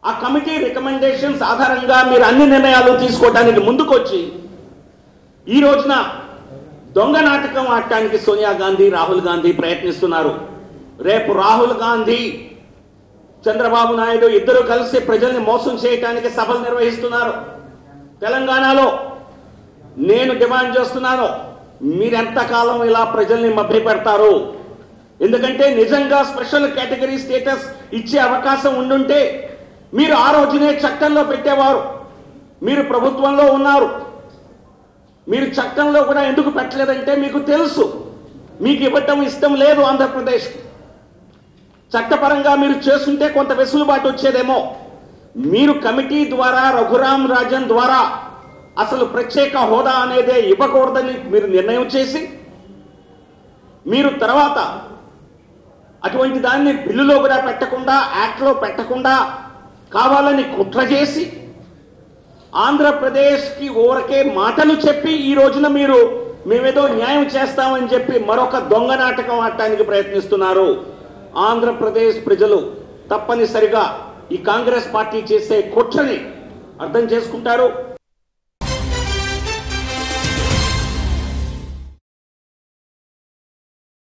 ఆ committee recommendations ఆధారంగా మీరు అన్ని నిర్ణయాలు తీసుకోవడానికి ముందుకొచ్చి ఈ రోజున దొంగ నాటకం ఆడటానికి సోనియా గాంధీ రాహుల్ గాంధీ ప్రయత్నిస్తున్నారు రేపు రాహుల్ గాంధీ చంద్రబాబు నాయుడు ఇద్దరు కలిసి ప్రజల్ని మోసం చేయటానికి సభలు నిర్వహిస్తున్నారు తెలంగాణలో నేను డిమాండ్ చేస్తున్నాను మీరెంతకాలం ఇలా ప్రజల్ని మభ్యపెడతారు ఎందుకంటే నిజంగా స్పెషల్ కేటగిరీ స్టేటస్ ఇచ్చే అవకాశం ఉండుంటే మీరు ఆ రోజునే చట్టంలో పెట్టేవారు మీరు ప్రభుత్వంలో ఉన్నారు మీరు చట్టంలో కూడా ఎందుకు పెట్టలేదంటే మీకు తెలుసు మీకు ఇవ్వటం ఇష్టం లేదు ఆంధ్రప్రదేశ్ చట్టపరంగా మీరు చేస్తుంటే కొంత వెసులుబాటు వచ్చేదేమో మీరు కమిటీ ద్వారా రఘురామ్ రాజన్ ద్వారా అసలు ప్రత్యేక హోదా అనేదే ఇవ్వకూడదని మీరు నిర్ణయం చేసి మీరు తర్వాత అటువంటి దాన్ని బిల్లులో కూడా పెట్టకుండా యాక్ట్లో పెట్టకుండా కావాలని కుట్ర చేసి ఆంధ్రప్రదేశ్కి ఊరకే మాటలు చెప్పి ఈ రోజున మీరు మేమేదో న్యాయం చేస్తామని చెప్పి మరొక దొంగ నాటకం ఆడటానికి ప్రయత్నిస్తున్నారు ఆంధ్రప్రదేశ్ ప్రజలు తప్పనిసరిగా ఈ కాంగ్రెస్ పార్టీ చేసే కుట్రని అర్థం చేసుకుంటారు